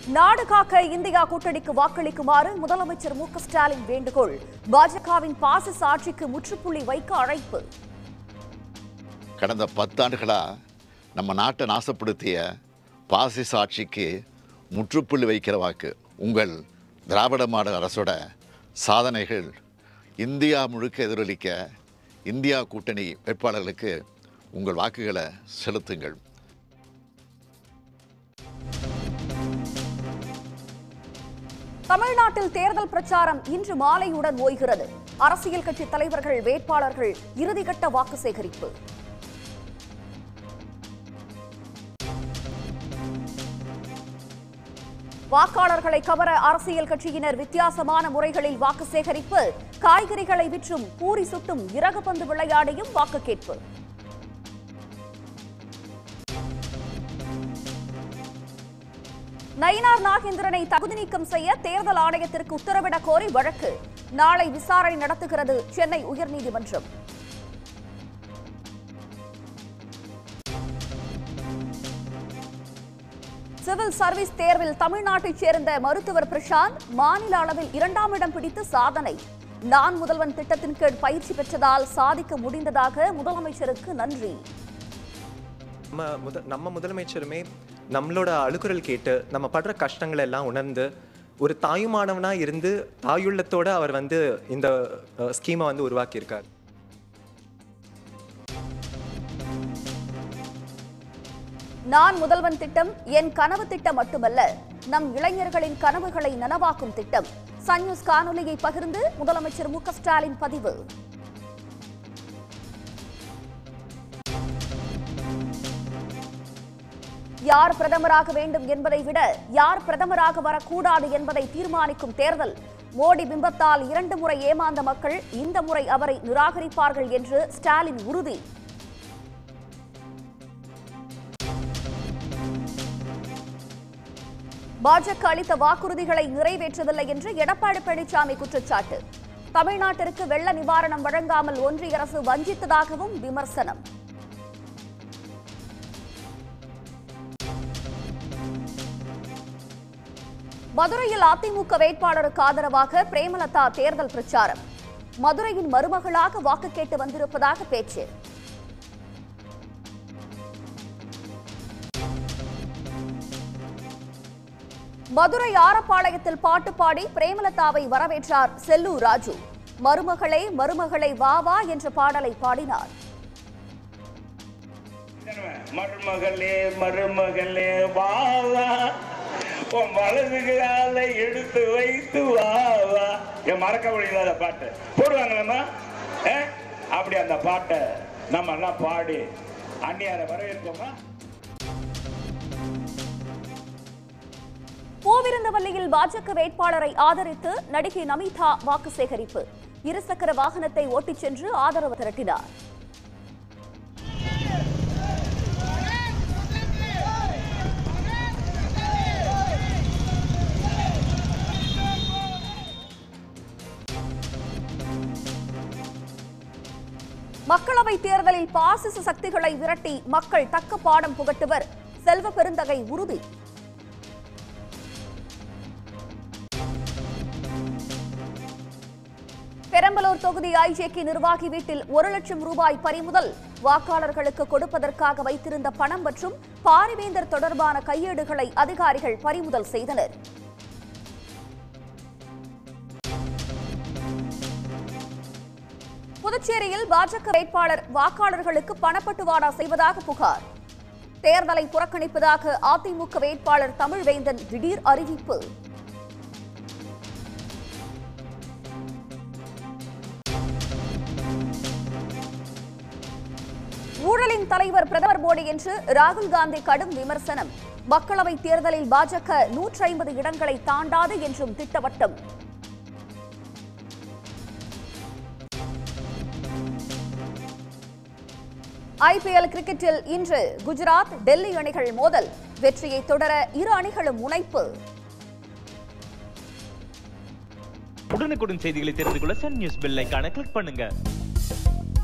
நாடு காக்க இந்தியா கூட்டணிக்கு வாக்களிக்குமாறு முதலமைச்சர் மு க ஸ்டாலின் வேண்டுகோள் பாஜகவின் பாசிச ஆட்சிக்கு முற்றுப்புள்ளி வைக்க அழைப்பு கடந்த பத்தாண்டுகளாக நம்ம நாட்டை நாசப்படுத்திய பாசிச ஆட்சிக்கு முற்றுப்புள்ளி வைக்கிற வாக்கு உங்கள் திராவிட மாடல் அரசோட சாதனைகள் இந்தியா முழுக்க எதிரொலிக்க இந்தியா கூட்டணி வேட்பாளர்களுக்கு உங்கள் வாக்குகளை செலுத்துங்கள் தமிழ்நாட்டில் தேர்தல் பிரச்சாரம் இன்று மாலையுடன் ஓய்கிறது அரசியல் கட்சி தலைவர்கள் வேட்பாளர்கள் இறுதிக்கட்ட வாக்கு சேகரிப்பு வாக்காளர்களை கவர அரசியல் கட்சியினர் வித்தியாசமான முறைகளில் வாக்கு சேகரிப்பு காய்கறிகளை விற்றும் பூரி சுட்டும் இறகுபந்து விளையாடியும் வாக்கு கேட்பு நயினார் நாகேந்திரனை தகுதி நீக்கம் செய்ய தேர்தல் ஆணையத்திற்கு உத்தரவிடக் கோரி வழக்கு நாளை விசாரணை நடத்துகிறது சென்னை உயர்நீதிமன்றம் சிவில் சர்வீஸ் தேர்வில் தமிழ்நாட்டைச் சேர்ந்த மருத்துவர் பிரசாந்த் மாநில அளவில் இரண்டாம் இடம் பிடித்து சாதனை நான் முதல்வன் திட்டத்தின் கீழ் பயிற்சி பெற்றதால் சாதிக்க முடிந்ததாக முதலமைச்சருக்கு நன்றி நம்ம முத நம்ம முதலமைச்சருமே நம்மளோட அழுக்குரல் கேட்டு நம்ம படுற கஷ்டங்கள் எல்லாம் உணர்ந்து ஒரு தாயுமானவனாக இருந்து தாயுள்ளத்தோட அவர் வந்து இந்த ஸ்கீமை வந்து உருவாக்கியிருக்கார் நான் முதல்வன் திட்டம் என் கனவு திட்டம் மட்டுமல்ல நம் இளைஞர்களின் கனவுகளை நனவாக்கும் திட்டம் சன் நியூஸ் காணொலியை பகிர்ந்து முதலமைச்சர் மு க ஸ்டாலின் பதிவு யார் பிரதமராக வேண்டும் என்பதை விட யார் பிரதமராக வரக்கூடாது என்பதை தீர்மானிக்கும் தேர்தல் மோடி பிம்பத்தால் இரண்டு முறை ஏமாந்த மக்கள் இந்த முறை அவரை நிராகரிப்பார்கள் என்று ஸ்டாலின் உறுதி பாஜக அளித்த வாக்குறுதிகளை நிறைவேற்றவில்லை என்று எடப்பாடி பழனிசாமி குற்றச்சாட்டு தமிழ்நாட்டிற்கு வெள்ள நிவாரணம் வழங்காமல் ஒன்றிய அரசு வஞ்சித்ததாகவும் விமர்சனம் மதுரையில் அதிமுக வேட்பாளருக்கு ஆதரவாக பிரேமலதா தேர்தல் பிரச்சாரம் மதுரையின் மருமகளாக வாக்கு கேட்டு வந்திருப்பதாக பேச்சு மதுரை ஆரப்பாளையத்தில் பாட்டு பாடி பிரேமலதாவை வரவேற்றார் செல்லூர் ராஜு மருமகளே மருமகளே வா வா என்ற பாடலை பாடினார் மருமகளே மருமகளே வா வா உன் வலதுகளால எடுத்து வைத்து வா வா என் மறக்க முடியாத பாட்டு போடுவாங்களம்மா ஆ? அப்படி அந்த பாட்டை நம்ம எல்லாம் பாடி அந்நியாரை வரவேற்போமா பூவிருந்தவல்லியில் பாஜக வேட்பாளரை ஆதரித்து நடிகை நமிதா வாக்கு சேகரிப்பு இருசக்கர வாகனத்தை ஓட்டிச் சென்று ஆதரவு திரட்டினார் மக்களவைத் தேர்தலில் பாசிச சக்திகளை விரட்டி மக்கள் தக்க பாடம் புகட்டுவர் செல்வ பெருந்தகை உறுதி பெரம்பலூர் தொகுதி ஐஜேகே நிர்வாகி வீட்டில் ஒரு லட்சம் ரூபாய் பறிமுதல் வாக்காளர்களுக்கு கொடுப்பதற்காக வைத்திருந்த பணம் மற்றும் பாரிவேந்தர் தொடர்பான கையேடுகளை அதிகாரிகள் பறிமுதல் செய்தனர் புதுச்சேரியில் பாஜக வேட்பாளர் வாக்காளர்களுக்கு பணப்பட்டுவாடா செய்வதாக புகார் தேர்தலை புறக்கணிப்பதாக அதிமுக வேட்பாளர் தமிழ்வேந்தன் திடீர் அறிவிப்பு ஊழலின் தலைவர் பிரதமர் மோடி என்று ராகுல் காந்தி கடும் விமர்சனம் மக்களவைத் தேர்தலில் பாஜக நூற்றி ஐம்பது இடங்களை தாண்டாது என்றும் திட்டவட்டம் ஐபிஎல் கிரிக்கெட்டில் இன்று குஜராத் டெல்லி அணிகள் மோதல் வெற்றியை தொடர இரு அணிகளும் முனைப்பு உடனுக்குடன் செய்திகளை தெரிந்து கொள்ள சன் நியூஸ் பெல் ஐகானை கிளிக் பண்ணுங்க